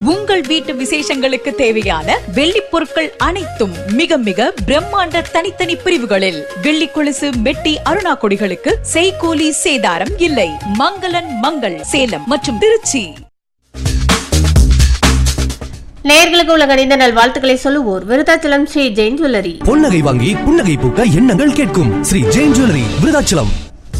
உங்கள் வீட்டு விசேஷங்களுக்கு தேவையான வெள்ளி பொருட்கள் அனைத்தும் மிக மிக பிரம்மாண்ட தனித்தனி பிரிவுகளில் வெள்ளி கொலுசு மெட்டி அருணா கொடிகளுக்கு செய்கூலி சேதாரம் இல்லை மங்களன் மங்கள் சேலம் மற்றும் திருச்சி நேயர்களுக்கு உள்ள கணித நல் வாழ்த்துக்களை சொல்லுவோர் விருதாச்சலம் ஸ்ரீ ஜெயின் ஜுவல்லரி பொன்னகை வாங்கி புன்னகை பூக்க எண்ணங்கள் கேட்கும் ஸ்ரீ ஜெயின் ஜுவல்லரி விருதாச்சலம்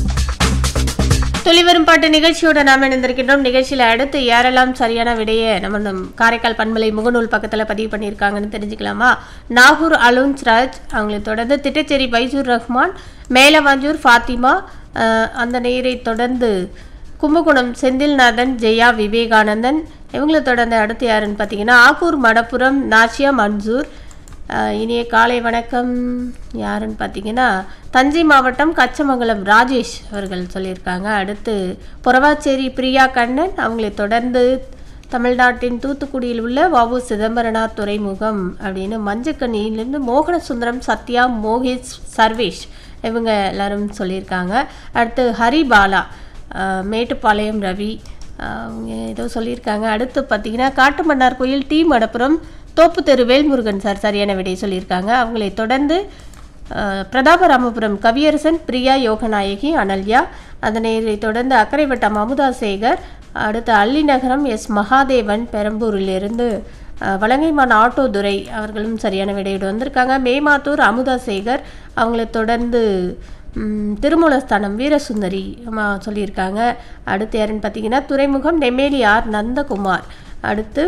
துளிவரும் பாட்டு நிகழ்ச்சியோட நாம் இணைந்திருக்கின்றோம் நிகழ்ச்சியில் அடுத்து யாரெல்லாம் சரியான விடையை நம்ம நம் காரைக்கால் பண்பலை முகநூல் பக்கத்தில் பதிவு பண்ணியிருக்காங்கன்னு தெரிஞ்சுக்கலாமா நாகூர் அலுன்ஸ் ராஜ் அவங்களை தொடர்ந்து திட்டச்சேரி பைசூர் ரஹ்மான் மேலவாஞ்சூர் ஃபாத்திமா அஹ், அந்த நேரை தொடர்ந்து கும்பகோணம் செந்தில்நாதன் ஜெயா விவேகானந்தன் இவங்களை தொடர்ந்து அடுத்து யாருன்னு பார்த்தீங்கன்னா ஆக்கூர் மடப்புரம் நாச்சியா மன்சூர் அஹ், இனிய காலை வணக்கம் யாருன்னு பார்த்தீங்கன்னா தஞ்சை மாவட்டம் கச்சமங்கலம் ராஜேஷ் அவர்கள் சொல்லியிருக்காங்க அடுத்து பொறவாச்சேரி பிரியா கண்ணன் அவங்களை தொடர்ந்து தமிழ்நாட்டின் தூத்துக்குடியில் உள்ள வவு சிதம்பரனார் துறைமுகம் அப்படின்னு மஞ்சக்கண்ணியிலிருந்து மோகன சுந்தரம் சத்யா மோகேஷ் சர்வேஷ் இவங்க எல்லாரும் சொல்லியிருக்காங்க அடுத்து ஹரிபாலா அஹ், மேட்டுப்பாளையம் ரவி அஹ், அவங்க ஏதோ சொல்லியிருக்காங்க அடுத்து பார்த்தீங்கன்னா காட்டுமன்னார் கோயில் டி மடப்புரம் தோப்பு தெரு வேல்முருகன் சார் சரியான விடை சொல்லியிருக்காங்க அவங்களை தொடர்ந்து அஹ், பிரதாபராமபுரம் கவியரசன் பிரியா யோகநாயகி அனல்யா அதனை தொடர்ந்து அக்கரைவட்டம் அமுதா சேகர் அடுத்து அள்ளிநகரம் எஸ் மகாதேவன் பெரம்பூரிலிருந்து அஹ், வலங்கைமான் ஆட்டோ துரை அவர்களும் சரியான விடையோடு வந்திருக்காங்க மேமாத்தூர் அமுதா சேகர் அவங்களை தொடர்ந்து ம், திருமூலஸ்தானம் வீரசுந்தரி அம்மா சொல்லியிருக்காங்க அடுத்து யாருன்னு பார்த்தீங்கன்னா துறைமுகம் நெம்மேலி ஆர் நந்தகுமார் அடுத்து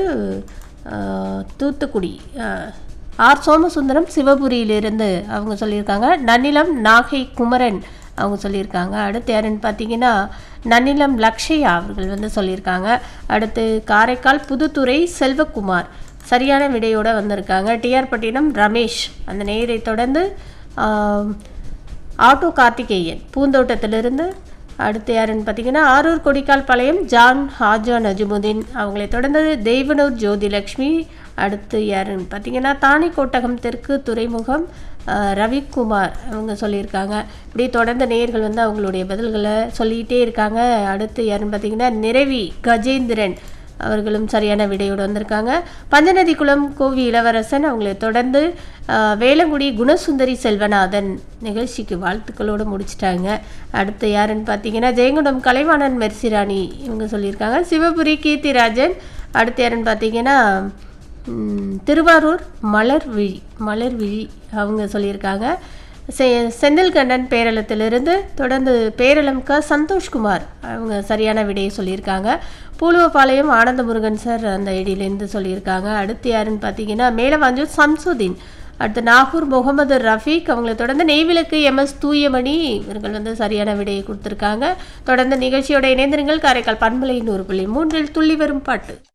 அஹ், தூத்துக்குடி அஹ், ஆர் சோமசுந்தரம் சிவபுரியிலிருந்து அவங்க சொல்லியிருக்காங்க நன்னிலம் நாகை குமரன் அவங்க சொல்லியிருக்காங்க அடுத்து யாருன்னு பார்த்தீங்கன்னா நன்னிலம் லக்ஷயா அவர்கள் வந்து சொல்லியிருக்காங்க அடுத்து காரைக்கால் புதுத்துறை செல்வகுமார் சரியான விடையோடு வந்திருக்காங்க டிஆர் பட்டினம் ரமேஷ் அந்த நேரை தொடர்ந்து ஆம், ஆட்டோ கார்த்திகேயன் பூந்தோட்டத்திலிருந்து அடுத்து யாருன்னு பார்த்தீங்கன்னா ஆரூர் கொடிக்கால் பாளையம் ஜான் ஹாஜா நஜிமுதீன் அவங்களை தொடர்ந்து தெய்வனூர் ஜோதிலக்ஷ்மி அடுத்து யாருன்னு பார்த்தீங்கன்னா தானி கோட்டகம் தெற்கு துறைமுகம் அஹ், ரவிக்குமார் அவங்க சொல்லியிருக்காங்க இப்படி தொடர்ந்து நேயர்கள் வந்து அவங்களுடைய பதில்களை சொல்லிகிட்டே இருக்காங்க அடுத்து யாருன்னு பார்த்தீங்கன்னா நிறைவி கஜேந்திரன் அவர்களும் சரியான விடையோடு வந்திருக்காங்க பஞ்சநதி குளம் கோவி இளவரசன் அவங்களை தொடர்ந்து ஆஹ், வேலங்குடி குணசுந்தரி செல்வநாதன் நிகழ்ச்சிக்கு வாழ்த்துக்களோடு முடிச்சிட்டாங்க அடுத்து யாருன்னு பார்த்தீங்கன்னா ஜெயங்குண்டம் கலைவாணன் மெர்சிராணி இவங்க சொல்லியிருக்காங்க சிவபுரி கீர்த்திராஜன் அடுத்து யாருன்னு பார்த்தீங்கன்னா ம், திருவாரூர் மலர்விழி மலர்விழி அவங்க சொல்லியிருக்காங்க செ செந்தில்கண்ணன் பேரளத்திலிருந்து தொடர்ந்து பேரளம் க சந்தோஷ்குமார் அவங்க சரியான விடையை சொல்லியிருக்காங்க பூலுவப்பாளையம் ஆனந்த முருகன் சார் அந்த ஐடியிலேருந்து சொல்லியிருக்காங்க அடுத்து யாருன்னு பார்த்தீங்கன்னா மேலவாஞ்சூர் சம்சுதீன் அடுத்து நாகூர் முகமது ரஃபீக் அவங்களை தொடர்ந்து நெய்விளக்கு எம்எஸ் தூயமணி இவர்கள் வந்து சரியான விடையை கொடுத்துருக்காங்க தொடர்ந்து நிகழ்ச்சியோட இணைந்திருங்கள் காரைக்கால் பண்பலை நூறு புள்ளி மூன்றில் துள்ளி வரும் பாட்டு